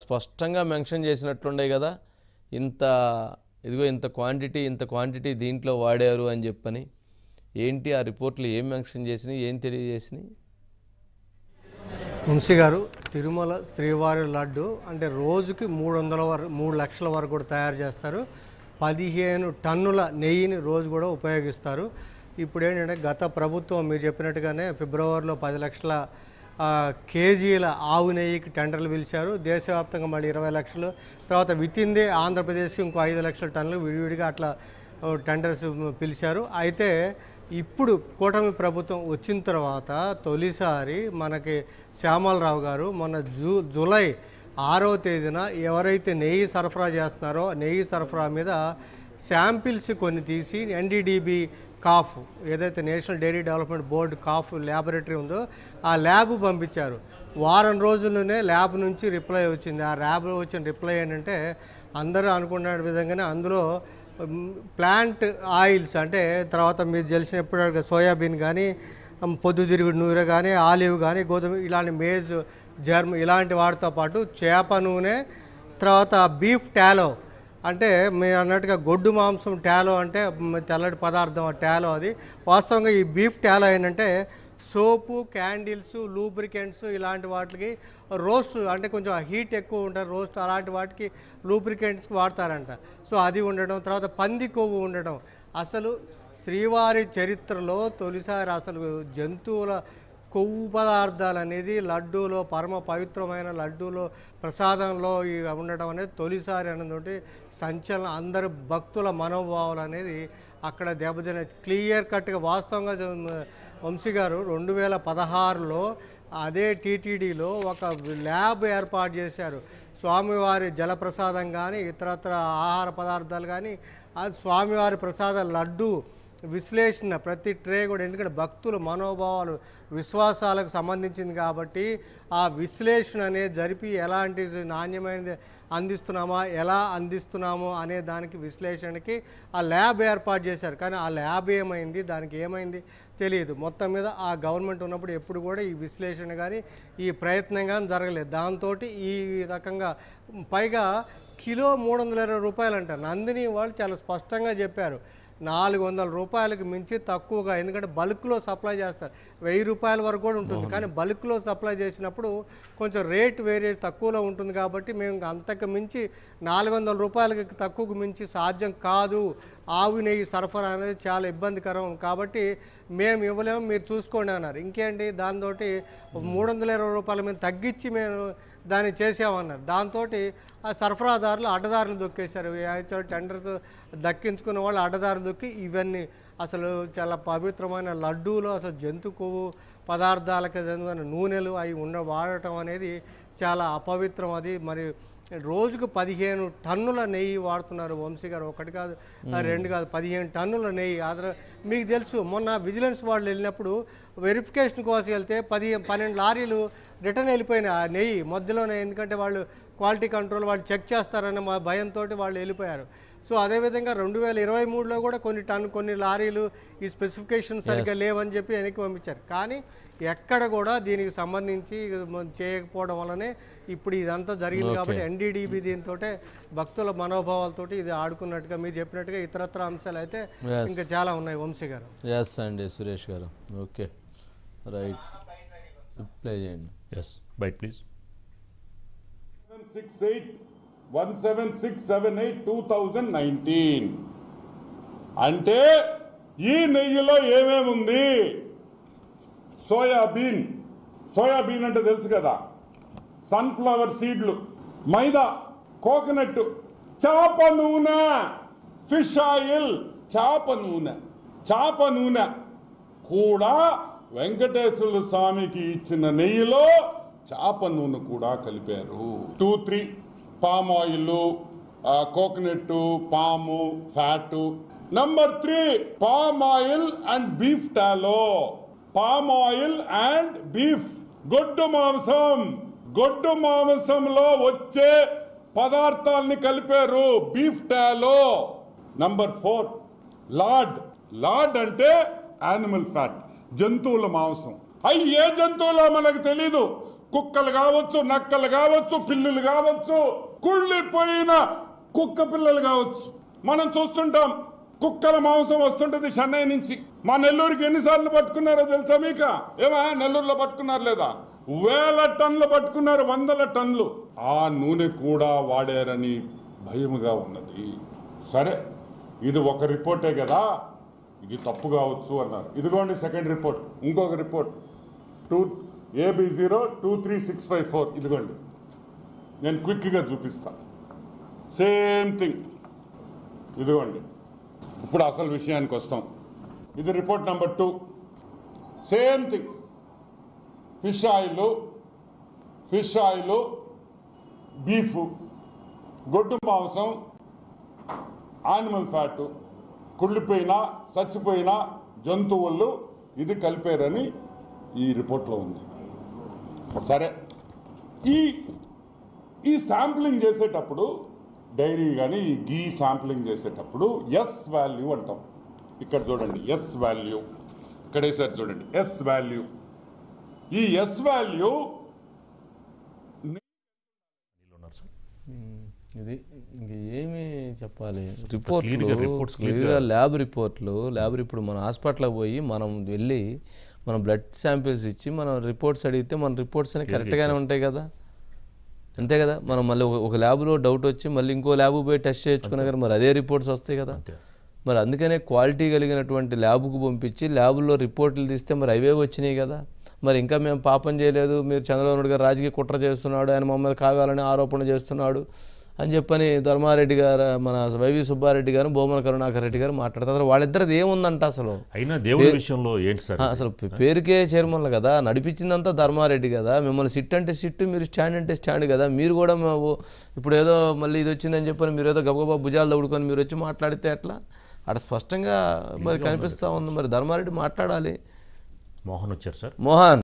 స్పష్టంగా మెన్షన్ చేసినట్లుండే కదా ఇంత ఇదిగో ఇంత క్వాంటిటీ ఇంత క్వాంటిటీ దీంట్లో వాడారు అని చెప్పని ఏంటి ఆ రిపోర్ట్లు ఏం మెన్షన్ చేసినాయి ఏం తెలియజేసినాయి వంశీ గారు తిరుమల శ్రీవారి లడ్డు అంటే రోజుకి మూడు వందల వరకు మూడు లక్షల వరకు కూడా తయారు చేస్తారు పదిహేను టన్నుల నెయ్యిని రోజు కూడా ఉపయోగిస్తారు ఇప్పుడు ఏంటంటే గత ప్రభుత్వం మీరు చెప్పినట్టుగానే ఫిబ్రవరిలో పది లక్షల ఆ, కేజీల ఆవు నెయ్యికి టెండర్లు పిలిచారు దేశవ్యాప్తంగా మళ్ళీ ఇరవై లక్షలు తర్వాత విత్ ఇన్ దే ఆంధ్రప్రదేశ్కి ఇంకో ఐదు లక్షల టన్నులు విడివిడిగా అట్లా ఆ, టెండర్స్ పిలిచారు అయితే ఇప్పుడు కూటమి ప్రభుత్వం వచ్చిన తర్వాత తొలిసారి మనకి శ్యామలరావు గారు మొన్న జూ జూలై ఆరవ తేదీన ఎవరైతే నెయ్యి సరఫరా చేస్తున్నారో నెయ్యి సరఫరా మీద శాంపిల్స్ కొన్ని తీసి ఎన్డీడీబీ కాఫ్ ఏదైతే నేషనల్ డైరీ డెవలప్మెంట్ బోర్డు కాఫ్ ల్యాబొరేటరీ ఉందో ఆ ల్యాబ్ పంపించారు వారం రోజుల్లోనే ల్యాబ్ నుంచి రిప్లై వచ్చింది ఆ ల్యాబ్ వచ్చిన రిప్లై ఏంటంటే అందరూ అనుకున్న విధంగానే అందులో మ్, ప్లాంట్ ఆయిల్స్ అంటే తర్వాత మీరు తెలిసినప్పుడు సోయాబీన్ కానీ మ్, పొద్దుతిరుగుడు నూనె కానీ ఆలివ్ కానీ గోధుమ ఇలాంటి మేజ్ జర్మ్ ఇలాంటి వాటితో పాటు చేప నూనె తర్వాత బీఫ్ టాలో అంటే మీరు అన్నట్టుగా గొడ్డు మాంసం టాలో అంటే మ్, తెల్లటి పదార్థం ఆ టాలో అది వాస్తవంగా ఈ బీఫ్ టాలో ఏంటంటే సోపు క్యాండిల్స్ లూబ్రికెంట్స్ ఇలాంటి వాటికి రోస్ట్ అంటే కొంచెం హీట్ ఎక్కువ ఉంటుంది రోస్ట్ అలాంటి వాటికి లూబ్రికెంట్స్కి వాడతారంట సో అది ఉండడం తర్వాత పంది కొవ్వు ఉండడం అసలు శ్రీవారి చరిత్రలో తొలిసారి అసలు జంతువుల కొవ్వు పదార్థాలు అనేది లడ్డూలో పరమ పవిత్రమైన లడ్డూలో ప్రసాదంలో ఇవి ఉండడం అనేది తొలిసారి అనేది సంచలనం అందరు భక్తుల మనోభావాలు అనేది అక్కడ దెబ్బతిన క్లియర్ కట్గా వాస్తవంగా జ- వంశీ గారు రెండు వేల పదహారులో అదే టీటీడీలో ఒక ల్యాబ్ ఏర్పాటు చేశారు స్వామివారి జలప్రసాదం కానీ ఇతరత్ర ఆహార పదార్థాలు కానీ ఆ స్వామివారి ప్రసాద లడ్డు విశ్లేషణ ప్రతి ట్రే కూడా ఎందుకంటే భక్తుల మనోభావాలు విశ్వాసాలకు సంబంధించింది కాబట్టి ఆ విశ్లేషణ అనేది జరిపి ఎలాంటి నాణ్యమైనది అందిస్తున్నామా ఎలా అందిస్తున్నామో అనే దానికి విశ్లేషణకి ఆ ల్యాబ్ ఏర్పాటు చేశారు కానీ ఆ ల్యాబ్ ఏమైంది దానికి ఏమైంది తెలియదు మొత్తం మీద ఆ గవర్నమెంట్ ఉన్నప్పుడు ఎప్పుడు కూడా ఈ విశ్లేషణ కానీ ఈ ప్రయత్నం కానీ జరగలేదు దాంతో ఈ రకంగా పైగా కిలో మూడు వందల ఇరవై రూపాయలు అంట నందిని వాళ్ళు చాలా స్పష్టంగా చెప్పారు నాలుగు వందల రూపాయలకు మించి తక్కువగా ఎందుకంటే బల్క్లో సప్లై చేస్తారు వెయ్యి రూపాయల వరకు కూడా ఉంటుంది కానీ బల్క్లో సప్లై చేసినప్పుడు కొంచెం రేట్ వేరే తక్కువలో ఉంటుంది కాబట్టి మేము ఇంకా అంతకు మించి నాలుగు వందల రూపాయలకి తక్కువకు మించి సాధ్యం కాదు ఆవు నెయ్యి సరఫరా అనేది చాలా ఇబ్బందికరం కాబట్టి మేము ఇవ్వలేము మీరు చూసుకోండి అన్నారు ఇంకేంటి దాంతో మూడు వందల ఇరవై రూపాయల మీద తగ్గించి మేము దాన్ని చేసామన్నారు దాంతో ఆ సరఫరాదారులు అడ్డదారులు దొక్కేశారు యాక్చువల్ టెండర్స్ దక్కించుకున్న వాళ్ళు అడ్డదారులు దొక్కి ఇవన్నీ అసలు చాలా పవిత్రమైన లడ్డూలు అసలు జంతు కొవ్వు పదార్థాలకు చెందిన నూనెలు అవి ఉండ వాడటం అనేది చాలా అపవిత్రం అది మరి రోజుకు పదిహేను టన్నుల నెయ్యి వాడుతున్నారు వంశీ గారు ఒకటి కాదు ఆ రెండు కాదు పదిహేను టన్నుల నెయ్యి అదర మీకు తెలుసు మొన్న విజిలెన్స్ వాళ్ళు వెళ్ళినప్పుడు వెరిఫికేషన్ కోసం వెళ్తే పది పన్నెండు లారీలు రిటర్న్ వెళ్ళిపోయినాయి ఆ నెయ్యి మధ్యలోనే ఎందుకంటే వాళ్ళు క్వాలిటీ కంట్రోల్ వాళ్ళు చెక్ చేస్తారన్న మా భయంతో వాళ్ళు వెళ్ళిపోయారు సో అదేవిధంగా రెండు వేల ఇరవై మూడులో కూడా కొన్ని టన్ కొన్ని లారీలు ఈ స్పెసిఫికేషన్ సరిగ్గా లేవని చెప్పి వెనక్కి పంపించారు కానీ ఎక్కడ కూడా దీనికి సంబంధించి మ- చేయకపోవడం వల్లనే ఇప్పుడు ఇదంతా జరిగింది కాబట్టి ఎన్డీడీబీ దీంతో భక్తుల మనోభావాలతోటి ఇది ఆడుకున్నట్టుగా మీరు చెప్పినట్టుగా ఇతరత్ర అంశాలు అయితే Yes. ఇంకా చాలా ఉన్నాయి వంశీ గారు ఎస్ అండి Suresh garu okay right play చేయండి yes bite please six eight one seven six seven eight two thousand nineteen అంటే ఈ నెయ్యిలో ఏమేమి ఉంది సోయాబీన్ సోయాబీన్ అంటే తెలుసు కదా సన్ఫ్లవర్ సీడ్లు మైదా కోకోనట్ చేప నూనె ఫిష్ ఆయిల్ చేప నూనె చేప నూనె కూడా వెంకటేశ్వర స్వామికి ఇచ్చిన నెయ్యిలో చేప నూనె కూడా కలిపారు two three palm oil coconut palm fat number three palm oil and beef tallow palm oil and beef గొడ్డు మాంసం గొడ్డు మాంసంలో వచ్చే పదార్థాలని కలిపారు beef tallow number four lard lard అంటే యానిమల్ ఫ్యాట్ జంతువుల మాంసం అవి ఏ జంతువులో మనకు తెలీదు కుక్కలు కావచ్చు నక్కలు కావచ్చు పిల్లులు కావచ్చు కుళ్ళిపోయిన కుక్క పిల్లలు కావచ్చు మనం చూస్తుంటాం కుక్కల మాంసం వస్తుంటది చెన్నై నుంచి మా నెల్లూరుకి ఎన్నిసార్లు పట్టుకున్నారో తెలుసా మీక ఏమా నెల్లూరులో పట్టుకున్నారు లేదా వేల టన్నులు పట్టుకున్నారు వందల టన్నులు ఆ నూనె కూడా వాడారని భయముగా ఉన్నది సరే ఇది ఒక రిపోర్టే కదా ఇది తప్పు కావచ్చు అన్నారు ఇదిగోండి సెకండ్ రిపోర్ట్ ఇంకొక report two AB zero two three six five four ఇదిగోండి నేను క్విక్గా చూపిస్తా సేమ్ థింగ్ ఇదిగోండి ఇప్పుడు అసలు విషయానికి వస్తాం ఇది report number two same thing fish oil fish oil beef గొడ్డు మాంసం యానిమల్ ఫ్యాట్ కుళ్ళిపోయిన చచ్చిపోయిన జంతువులు ఇది కలిపారని ఈ రిపోర్ట్లో ఉంది సరే ఈ ఈ శాంప్లింగ్ చేసేటప్పుడు డైరీ కానీ ఈ గీ శాంప్లింగ్ చేసేటప్పుడు ఎస్ వాల్యూ అంటాం ఇక్కడ చూడండి ఎస్ వాల్యూ ఇక్కడ వేసారు చూడండి ఎస్ వాల్యూ ఈ ఎస్ వాల్యూ ఉన్నారు సార్ ఇది ఇంక ఏమి చెప్పాలి clear గా reports రిపోర్ట్లు clear గా- క్లియర్గా ల్యాబ్ రిపోర్ట్లు ల్యాబ్ ఇప్పుడు మన హాస్పిటల్కి పోయి మనం వెళ్ళి మనం బ్లడ్ శాంపిల్స్ ఇచ్చి మనం రిపోర్ట్స్ అడిగితే మన రిపోర్ట్స్ అన్ని కరెక్ట్గానే ఉంటాయి కదా అంతే కదా మనం మళ్ళీ ఒక- ఒక ల్యాబ్లో డౌట్ వచ్చి మళ్ళీ ఇంకో ల్యాబ్ పోయి టెస్ట్ చేయించుకున్నా కానీ మరి అదే రిపోర్ట్స్ వస్తాయి కదా అంతే మరి అందుకనే క్వాలిటీ కలిగినటువంటి ల్యాబ్కు పంపించి ల్యాబ్లో రిపోర్ట్లు తీస్తే మరి అవే వచ్చినాయి కదా మరి ఇంకా మేము పాపం చేయలేదు మీరు చంద్రబాబు నాయుడు గారు రాజకీయ కుట్ర చేస్తున్నాడు ఆయన మమ్మల్ని కావాలని ఆరోపణ చేస్తున్నాడు అని చెప్పని ధర్మారెడ్డి గారు మన వైవి సుబ్బారెడ్డి గారు భూమన కరుణాకర్ రెడ్డి గారు మాట్లాడతారు అసలు వాళ్ళిద్దరిది ఏముందంట అసలు అయినా దేవుడి విషయంలో ఏంటి సార్ ఆ, అసలు పే- పేరుకే చైర్మన్లు కదా నడిపించిందంతా ధర్మారెడ్డి కదా మిమ్మల్ని సిట్ అంటే సిట్ మీరు స్టాండ్ అంటే స్టాండ్ కదా మీరు కూడా మేము ఇప్పుడు ఏదో మళ్ళీ ఇది వచ్చిందని చెప్పని మీరు ఏదో గబగబా భుజాలు దౌడుకొని మీరు వచ్చి మాట్లాడితే ఎట్లా అక్కడ స్పష్టంగా మరి కనిపిస్తూ ఉంది మరి ధర్మారెడ్డి మాట్లాడాలి మోహన్ వచ్చారు సార్ మోహన్